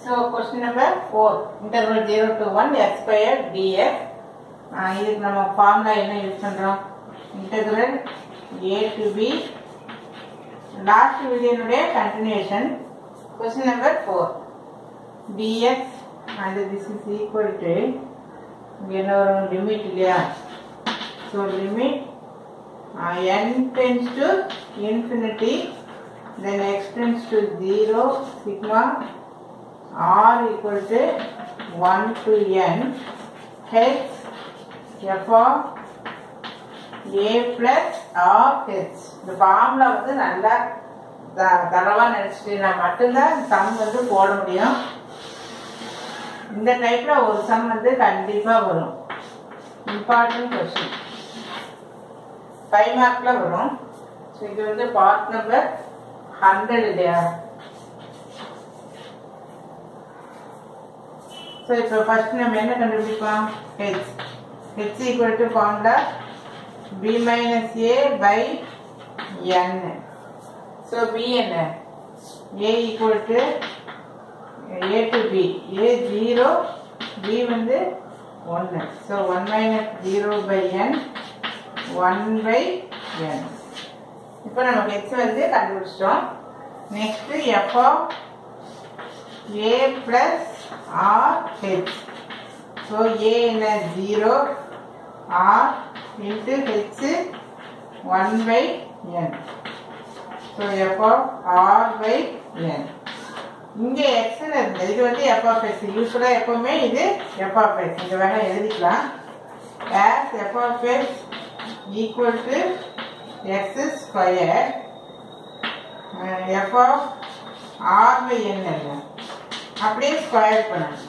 So question number 4 integral 0 to 1 x squared dx ஆஹ் இதுக்கு நம்ம formula என்ன யூஸ் பண்றோம் integral a to b last வீடியோனுடைய continuation question number 4 dx and this is equal to இங்க என்ன வரும் லிமிட் இல்லையா so limit n tends to infinity then x tends to 0 sigma r equal to 1 to n h f of a plus of h இந்த formula வந்து நல்லா த- தரவா நினைச்சிட்டீங்கன்னா மட்டும்தான் some வந்து போட முடியும் இந்த டைப்ல ஒரு சம் வந்து கண்டிப்பா வரும் இம்பார்ட்டன்ட் கொஸ்டின் ஃபைவ் மார்க்ல வரும் ஸோ இது வந்து பார்ட் நம்பர் ஹண்ட்ரட் இல்லையா ஸோ இப்போ ஃபர்ஸ்ட் நம்ம என்ன கண்டுபிடிப்போம் h h equal to formula b minus a by n so b என்ன a equal to a to b a zero b வந்து ஒன்று so one minus zero by n one by n இப்போ நமக்கு h வந்து கண்டுபிடிச்சிட்டோம் next f of a plus r h. So a in a 0 r into h 1 by n. So f of r by n. இங்கே x ன்னு இருந்தது இது வந்து f of x யூஸ்வலாக எப்பவுமே இது f of x இங்க வேணா எழுதிக்கலாம் as f of x equal to x square uh, f of r by n இல்லை அப்படியே ஸ்கொயர் பண்ணணும்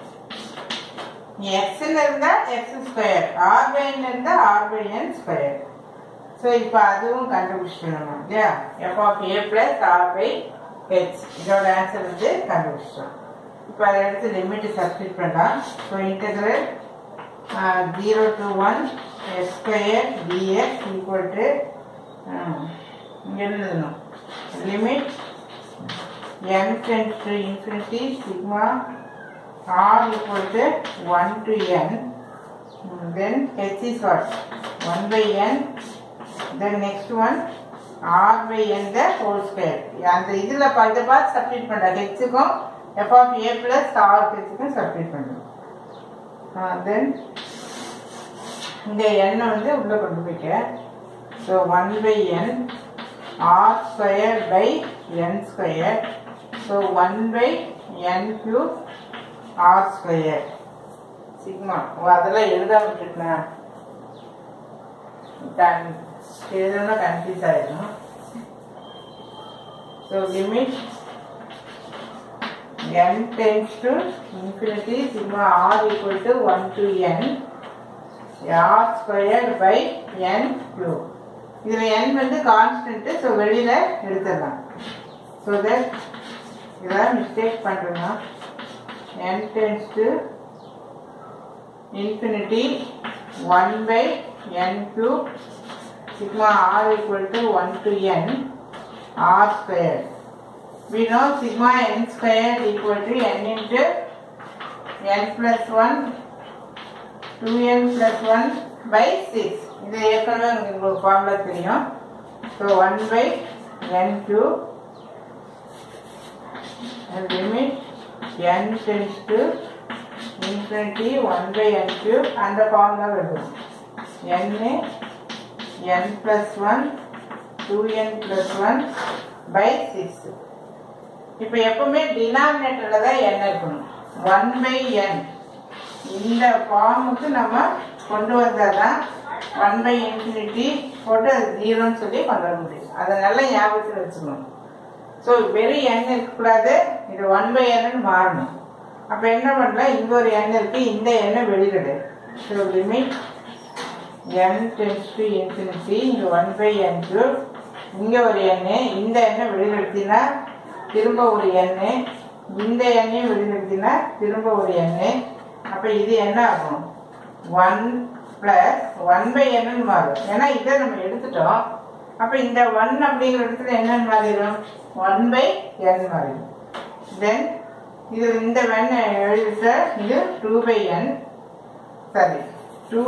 எக்ஸ்ல இருந்தா x square r by n இருந்தா r by n square so இப்போ அதுவும் கண்டுபிடிச்சிட்டோம் இல்லையா f of a plus r by h இதோட ஆன்சர் வந்து கண்டுபிடிச்சிட்டோம் இப்போ அதை எடுத்து லிமிட் சப்ஸ்டிட் பண்ணலாம் so integral zero to one s square d x equal to இங்கே எழுதணும் limit n tends to infinity sigma r equal to 1 to n Mm, then h is what 1 by n then next one r by n the whole square அந்த இதுல பா- இதை பார்த்து substitute பண்றேன் ஹெச்சுக்கும் f of a plus r ஹெச்சுக்கும் substitute பண்றோம் then இந்த n வந்து உள்ள கொண்டு போய்க்க so one by n r square by n square so one by n cube r square sigma ஓ அதெல்லாம் எழுதாம விட்டுட்டேன் கன் எழுதணும்னா கன்ஃபியூஸ் ஆயிடும் so limit n tends to infinity sigma r equal to 1 to n r squared by n cube இதுல n வந்து constant so வெளியில எடுத்துடலாம் ஸோ தட் இதெல்லாம் மிஸ்டேக் பண்றோம்னா n tends to infinity 1 by n cube sigma r equal to 1 to n r squared we know sigma n squared equal to n into n plus 1 2n plus 1 by 6 இது ஏற்கனவே உங்களுக்கு formula தெரியும் so one by n cube and limit n tends to infinity 1 by n cube and the formula வருது n n plus 1 2n plus 1 by 6 இப்போ எப்பவுமே டினாமினேட்டர்ல தான் n இருக்கணும் 1 by n இந்த ஃபார்முக்கு நம்ம கொண்டு வந்தாதான் ஒன் பை இன்ஃபினிட்டி போட்டு அது ஜீரோன்னு சொல்லி கொண்டு வர முடியும் அதை நல்லா ஞாபகத்தில் வச்சுக்கணும் ஸோ வெறும் எண் இருக்கக்கூடாது இது ஒன் பை என்னு மாறணும் அப்போ என்ன பண்ணலாம் இங்கே ஒரு எண் இருக்கு இந்த எண்ணை வெளியிடு so limit n tends to infinity இங்கே ஒன் பை என் கியூப் இங்கே ஒரு எண்ணு இந்த எண்ணை வெளியிடுத்தினா திரும்ப ஒரு எண்ணு இந்த எண்ணையும் வெளியிடுத்தினா திரும்ப ஒரு எண்ணு அப்போ இது என்ன ஆகும் ஒன் ப்ளஸ் ஒன் பை என்னன்னு மாறும் ஏன்னா இதை நம்ம எடுத்துட்டோம் அப்போ இந்த ஒன் அப்படிங்கிற இடத்துல என்னன்னு மாறிடும் ஒன் பை என் மாறிடும் தென் இது இந்த வென் எழுதிட்ட இது two by n sorry two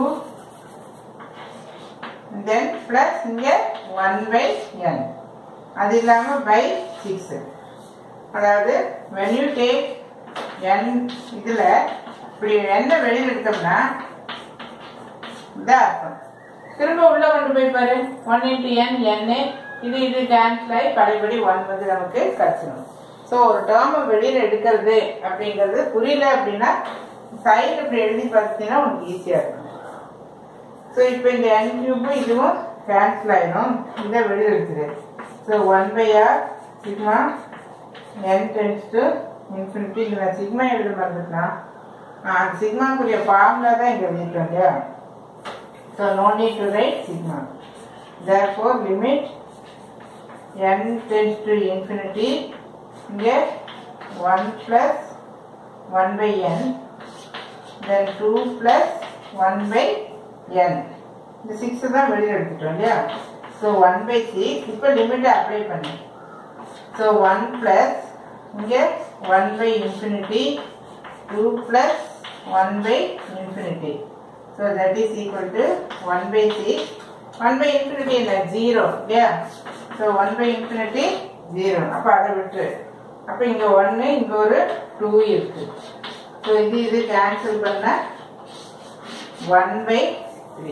then plus இங்கே ஒன் பை என் அது இல்லாமல் பை சிக்ஸ் அதாவது when you take n இதில் இப்படி என்ன வெளியில் எடுத்தோம்னா இதான் அர்த்தம் திரும்ப உள்ள கொண்டு போய் பாரு ஒன் இன்ட்டு என் என்னு இது இது கேன்சல் ஆகி பழையபடி ஒன் வந்து நமக்கு கிடச்சிடும் ஸோ ஒரு டேர்மை வெளியில் எடுக்கிறது அப்படிங்கிறது புரியல அப்படின்னா சைடு இப்படி எழுதி பார்த்தீங்கன்னா உனக்கு ஈஸியாக இருக்கும் ஸோ இப்போ இந்த என் கியூபு இதுவும் கேன்சல் ஆயிடும் இதை வெளியில் எடுத்துரு so one by r sigma n tends to infinity இங்கே நான் சிக்மா எழுத மறந்துட்டேன் அந்த சிக்மாக்குரிய ஃபார்முலா தான் இங்கே எழுதிட்டோம் இல்லையா so no need to write sigma therefore limit n tends to infinity இங்கே 1 plus 1 by n then 2 plus 1 by n இந்த 6 தான் வெளியில் எடுத்துட்டோம் இல்லையா ஸோ ஒன் பை சிக்ஸ் இப்போ லிமிட்டை அப்ளை பண்ணு ஸோ ஒன் ப்ளஸ் இங்கே one by infinity two plus one by infinity so that is equal to one by six one by infinity இல்லை ஜீரோ இல்லையா so one by infinity zero அப்போ அதை விட்டு அப்போ இங்கே ஒன்று இங்கே ஒரு டூ இருக்கு ஸோ இது இது கேன்சல் பண்ண ஒன் பை த்ரீ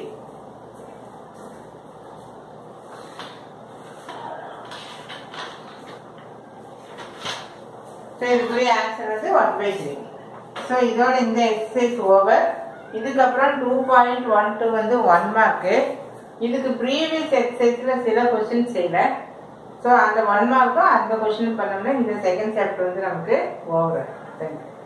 ஸோ இதுக்குரிய ஆன்சர் வந்து ஒன் பை த்ரீ ஸோ இதோட இந்த எக்ஸசைஸ் ஓவர் இதுக்கப்புறம் டூ பாயிண்ட் ஒன் டூ வந்து ஒன் மார்க்கு இதுக்கு ப்ரீவியஸ் எக்ஸசைஸில் சில கொஷின் செய்யல ஸோ அந்த ஒன் மார்க்கும் அந்த கொஷின் பண்ணோம்னா இந்த செகண்ட் சாப்டர் வந்து நமக்கு ஓவர் தேங்க்யூ